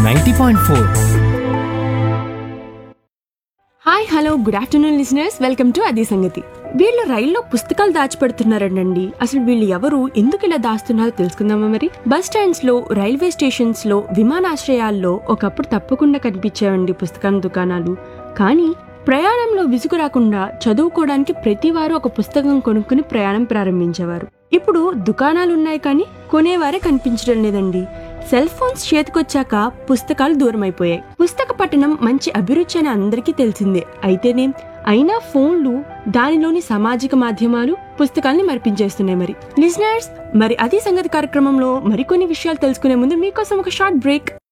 ninety point four hi hello good afternoon listeners welcome to అది సంగతి వీళ్ళు రైల్లో పుస్తకాలు దాచిపెడుతున్నారండి అసలు వీళ్ళు ఎవరు ఎందుకు ఇలా దాస్తున్నారో తెలుసుకుందామా మరి బస్ స్టాండ్స్ లో రైల్వే స్టేషన్స్ లో విమానాశ్రయాల్లో ఒకప్పుడు తప్పకుండా కనిపించేవండి పుస్తకాల దుకాణాలు కానీ ప్రయాణంలో విసుగు రాకుండా చదువుకోవడానికి ప్రతి వారు ఒక పుస్తకం కొనుక్కుని ప్రయాణం ప్రారంభించేవారు ఇప్పుడు దుకాణాలు ఉన్నాయి కానీ కొనేవారే కనిపించడం లేదండి సెల్ ఫోన్స్ చేతికొచ్చాక పుస్తకాలు దూరం అయిపోయాయి పుస్తక పఠనం మంచి అభిరుచి అని అందరికీ తెలిసిందే అయితేనే అయినా ఫోన్లు దానిలోని సామాజిక మాధ్యమాలు పుస్తకాల్ని మరిపించేస్తున్నాయి మరి లిజనర్స్ మరి అది సంగతి కార్యక్రమంలో మరికొన్ని విషయాలు తెలుసుకునే ముందు మీకోసం ఒక షార్ట్ బ్రేక్